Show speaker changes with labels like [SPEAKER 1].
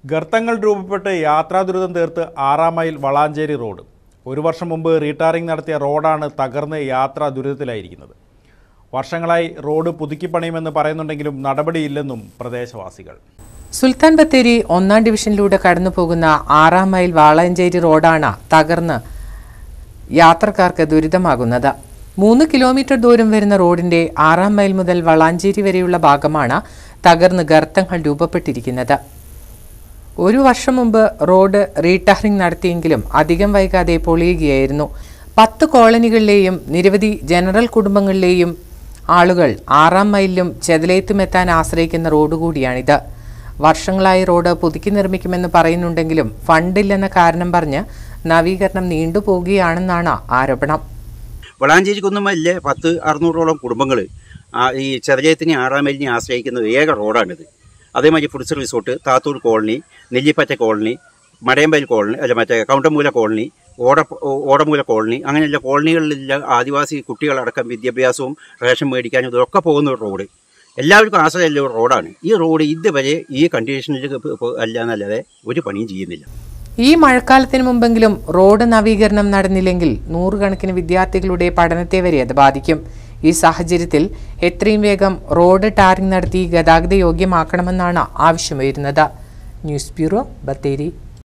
[SPEAKER 1] ഗർത്തങ്ങൾ രൂപപ്പെട്ട് യാത്രാ ദുരിതം തീർത്ത് ആറാം മൈൽ വളാഞ്ചേരി റോഡ് ഒരു വർഷം മുമ്പ് റീടാറിംഗ് നടത്തിയ റോഡാണ് തകർന്ന് യാത്രാ ദുരിതത്തിലായിരിക്കുന്നത് വർഷങ്ങളായി റോഡ് പുതുക്കിപ്പണിയുമെന്ന് പറയുന്നുണ്ടെങ്കിലും നടപടിയില്ലെന്നും പ്രദേശവാസികൾ
[SPEAKER 2] സുൽത്താൻ ബത്തേരി ഒന്നാം ഡിവിഷനിലൂടെ കടന്നു പോകുന്ന ആറാം മൈൽ വാളയഞ്ചേരി റോഡാണ് തകർന്ന് യാത്രക്കാർക്ക് ദുരിതമാകുന്നത് മൂന്ന് കിലോമീറ്റർ ദൂരം വരുന്ന റോഡിന്റെ ആറാം മൈൽ മുതൽ വളാഞ്ചേരി വരെയുള്ള ഭാഗമാണ് തകർന്ന് ഗർത്തങ്ങൾ രൂപപ്പെട്ടിരിക്കുന്നത് ഒരു വർഷം മുമ്പ് റോഡ് റീടാറിംഗ് നടത്തിയെങ്കിലും അധികം വൈകാതെ പൊളിയുകയായിരുന്നു പത്ത് കോളനികളിലെയും നിരവധി ജനറൽ കുടുംബങ്ങളിലെയും ആളുകൾ ആറാം മൈലിലും ചെതലയത്തും എത്താൻ ആശ്രയിക്കുന്ന റോഡ് കൂടിയാണിത് വർഷങ്ങളായി റോഡ് പുതുക്കി നിർമ്മിക്കുമെന്ന് പറയുന്നുണ്ടെങ്കിലും ഫണ്ടില്ലെന്ന കാരണം പറഞ്ഞ് നവീകരണം നീണ്ടുപോകുകയാണെന്നാണ് ആരോപണം
[SPEAKER 3] വളാഞ്ചേരി കുന്നമ്മലിലെ പത്ത് അറുന്നൂറോളം കുടുംബങ്ങൾ ഈ ചെറിയത്തിന് ആറാമലിനെ ആശ്രയിക്കുന്ന ഏക റോഡാണിത് അതേമാതിരി food resort Thathoor colony Nellippatta colony മടയമ്പയിൽ കോളനി അല്ല മറ്റേ കൗണ്ടമൂല കോളനി ഓട ഓടമൂല കോളനി അങ്ങനെയുള്ള കോളനികളിലുള്ള ആദിവാസി കുട്ടികളടക്കം വിദ്യാഭ്യാസവും റേഷൻ മേടിക്കാനും ഇതൊക്കെ പോകുന്ന ഒരു റോഡ് എല്ലാവർക്കും ആശ്രയമുള്ള ഒരു റോഡാണ് ഈ റോഡ് ഇതുവരെ ഈ കണ്ടീഷനിൽ അല്ല എന്നല്ലാതെ ഒരു പണിയും ചെയ്യുന്നില്ല
[SPEAKER 2] ഈ മഴക്കാലത്തിന് മുമ്പെങ്കിലും റോഡ് നവീകരണം നടന്നില്ലെങ്കിൽ നൂറുകണക്കിന് വിദ്യാർത്ഥികളുടെ പഠനത്തെ വരെ അത് ബാധിക്കും ഈ സാഹചര്യത്തിൽ എത്രയും വേഗം റോഡ് ടാറിംഗ് നടത്തി ഗതാഗത യോഗ്യമാക്കണമെന്നാണ് ആവശ്യമുയരുന്നത് ന്യൂസ് ബ്യൂറോ ബത്തേരി